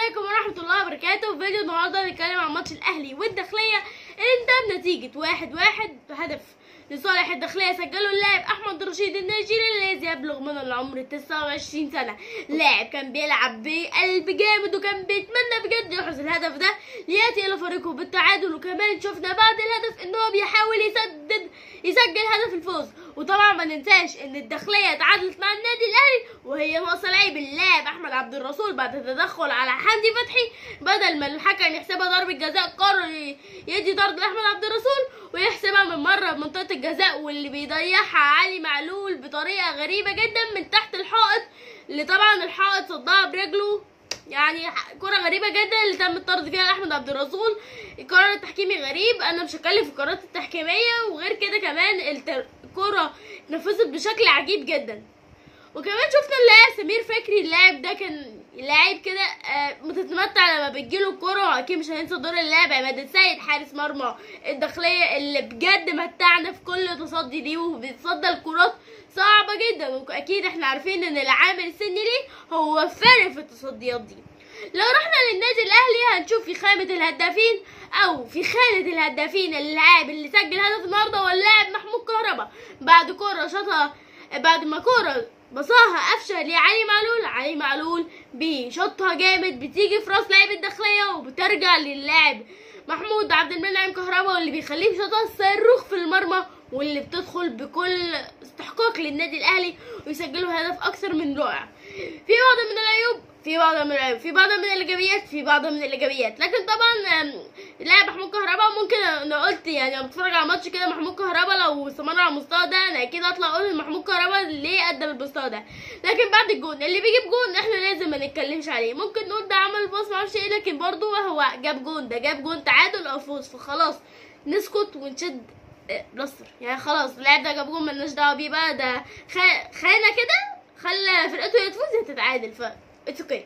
عليكم ورحمة الله وبركاته في فيديو النهاردة هنتكلم عن ماتش الأهلي والداخلية اللي انتهى بنتيجة واحد واحد هدف لصالح الداخلية سجله اللاعب أحمد رشيد النيجيري الذي يبلغ من العمر 29 سنة لاعب كان بيلعب بقلب جامد وكان بيتمنى بجد يحرز الهدف ده ليأتي إلى فريقه بالتعادل وكمان شفنا بعد الهدف إن هو بيحاول يسدد يسجل هدف الفوز وطبعا ما ننساش ان الداخليه تعادلت مع النادي الاهلي وهي ناقصه لعيب اللاعب احمد عبد الرسول بعد التدخل على حمدي فتحي بدل ما الحكم يحسبها ضربه جزاء قرر يدي طرد لاحمد عبد الرسول ويحسبها من مره بمنطقه الجزاء واللي بيضيعها علي معلول بطريقه غريبه جدا من تحت الحائط اللي طبعا الحائط صدها برجله يعني كرة غريبة جدا اللي تم الطرد فيها لأحمد عبد الرسول القرار التحكيمي غريب أنا مش هتكلم في القرارات التحكيمية وغير كده كمان الت- الكرة اتنفذت بشكل عجيب جدا وكمان شفنا اللاعب سمير فكري اللاعب ده كان لاعب كده آه، متتمتع لما بتجيله الكرة واكيد مش هننسى دور اللاعب عماد السيد حارس مرمى الداخلية اللي بجد متعنا في كل تصدي ليه وبيتصدى الكرات صعبة جدا واكيد احنا عارفين ان العامل السني ليه هو فارق في التصديات دي لو رحنا للنادي الاهلي هنشوف في خانة الهدافين او في خانة الهدافين اللاعب اللي سجل هدف النهارده هو اللاعب محمود كهربا بعد كرة شاطها بعد ما كرة بصاها قفشه لعلي معلول علي معلول بيشوطها جامد بتيجي في راس لاعب الداخليه وبترجع للاعب محمود عبد المنعم كهربا واللي بيخليه يشوطها صاروخ في المرمى واللي بتدخل بكل استحقاق للنادي الاهلي ويسجلوا هدف اكثر من رائع في بعض من العيوب في بعض من العيوب في بعض من الايجابيات في بعض من الايجابيات لكن طبعا آم، اللاعب محمود كهربا ممكن انا قلت يعني لما بتفرج على ماتش كده محمود كهربا لو استمر على المستوى ده انا اكيد هطلع اقول ان محمود كهربا ليه قدم المستوى ده لكن بعد الجون اللي بيجيب جون احنا لازم ما نتكلمش عليه ممكن نقول ده عمل باص معرفش ايه لكن برضه هو جاب جون ده جاب جون تعادل او فوز فخلاص نسكت ونشد آه، بلاستر يعني خلاص اللاعب ده جاب جون ملناش دعوه بيه بقى ده خ- خانه كده خلى فرقته يا تفوز يا تتعادل ف اتس اوكي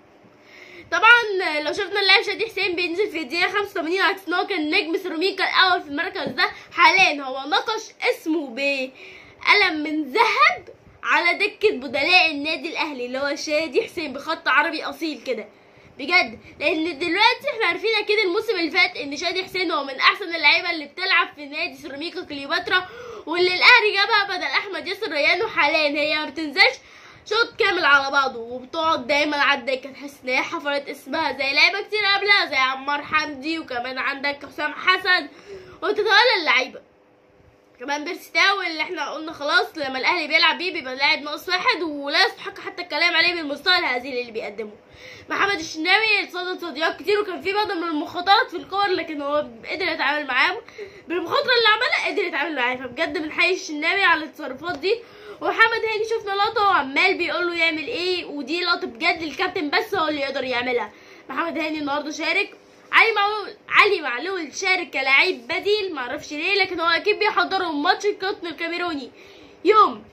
طبعا لو شفنا اللاعب شادي حسين بينزل في الدقيقه 85 عكس ان هو كان نجم سيراميكا الاول في المركز ده حاليا هو نقش اسمه بقلم من ذهب على دكه بدلاء النادي الاهلي اللي هو شادي حسين بخط عربي اصيل كده بجد لان دلوقتي احنا عارفين اكيد الموسم اللي فات ان شادي حسين هو من احسن اللعيبه اللي بتلعب في نادي سيراميكا كليوباترا واللي الاهلي جابها بدل احمد ياسر ريان وحاليا هي ما بتنزلش شوط كامل على بعضه وبتقعد دايما على الدكه تحس ان هي حفرت اسمها زي لعيبه كتير قبلها زي عمار حمدي وكمان عندك حسام حسن وتتوالى اللعيبه كمان بيرسي تاو اللي احنا قلنا خلاص لما الاهلي بيلعب بيه بيبقى لاعب ناقص واحد ولا يستحق حتى الكلام عليه بالمستوى الهزيل اللي بيقدمه محمد الشناوي اتصدى تصديات كتير وكان في بعض من المخاطرات في الكور لكن هو قدر يتعامل معاهم بالمخاطره اللي عملها قدر يتعامل معاها فبجد بنحيي الشناوي على التصرفات دي ومحمد هاني شفنا لقطه وعمال بيقول له يعمل ايه ودي لقطه بجد الكابتن بس هو اللي يقدر يعملها محمد هاني النهارده شارك علي معلول علي معلول شارك كلاعب بديل معرفش ليه لكن هو اكيد بيحضروا ماتش القطن الكاميروني يوم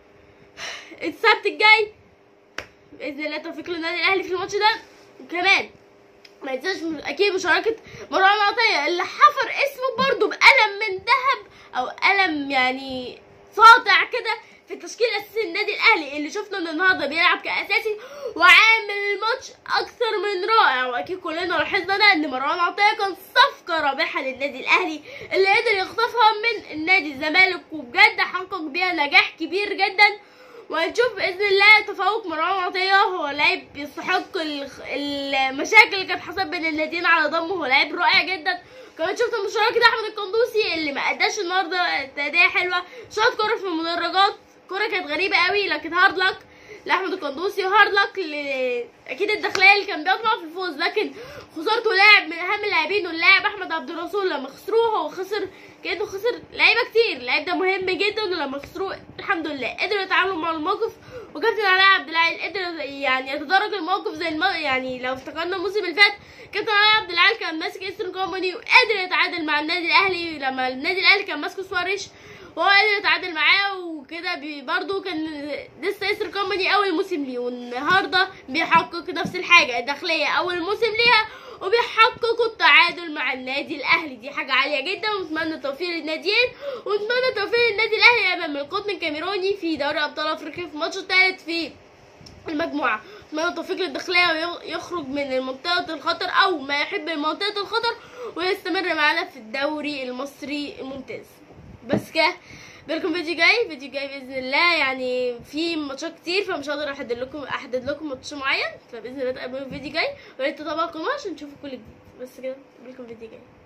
السبت الجاي باذن الله توفيق للنادي الاهلي في الماتش ده وكمان ما ينساش م- اكيد مشاركه مروان عطيه اللي حفر اسمه برضه بقلم من ذهب او قلم يعني ساطع كده في تشكيل اساسي النادي الاهلي اللي شفنا ان النهارده بيلعب كاساسي وعامل الماتش اكثر من رائع واكيد كلنا لاحظنا ده ان مروان عطيه كان صفقه رابحه للنادي الاهلي اللي قدر يخطفها من النادي الزمالك وبجد حقق بيها نجاح كبير جدا وهنشوف باذن الله تفوق مروان عطيه هو لاعب يستحق ال- المشاكل اللي كانت حصلت بين الناديين على ضمه هو لاعب رائع جدا كمان شفت مشاركة احمد القندوسي اللي ما اداش النهارده تأدية حلوه شاط كرة في المدرجات كرة كانت غريبة قوي لكن هارد لك لاحمد القندوسي وهارد لك ل... اكيد الداخليه اللي كان بيطمع في الفوز لكن خسارته لاعب من اهم اللاعبين واللاعب احمد عبد الرسول لما خسروه هو خسر كانه خسر لعيبه كتير اللعيب ده مهم جدا ولما خسروه الحمد لله قدروا يتعاملوا مع الموقف وكابتن علاء عبد العال قدر يعني يتدرج الموقف زي الم... يعني لو افتكرنا الموسم اللي فات كابتن علاء عبد العال كان ماسك ايسترن كومباني وقدر يتعادل مع النادي الاهلي لما النادي الاهلي كان ماسكه سواريش وهو قدر يتعادل معاه وكده بي- برضه كان لسه ياسر كومباني اول موسم ليه والنهارده بيحقق نفس الحاجه الداخليه اول موسم ليها وبيحققوا التعادل مع النادي الاهلي دي حاجه عاليه جدا ونتمنى التوفيق للناديين ونتمنى التوفيق للنادي الاهلي امام القطن الكاميروني في دوري ابطال افريقيا في الماتش الثالث في المجموعه اتمنى التوفيق للداخليه ويخرج من منطقه الخطر او ما يحب منطقه الخطر ويستمر معنا في الدوري المصري الممتاز بس كده بالكم فيديو جاي فيديو جاي باذن الله يعني في ماتشات كتير فمش هقدر احدد لكم احدد لكم ماتش معين فباذن الله تقابلوا الفيديو جاي ويا ريت تتابعوا القناه عشان تشوفوا كل جديد بس كده بالكم فيديو جاي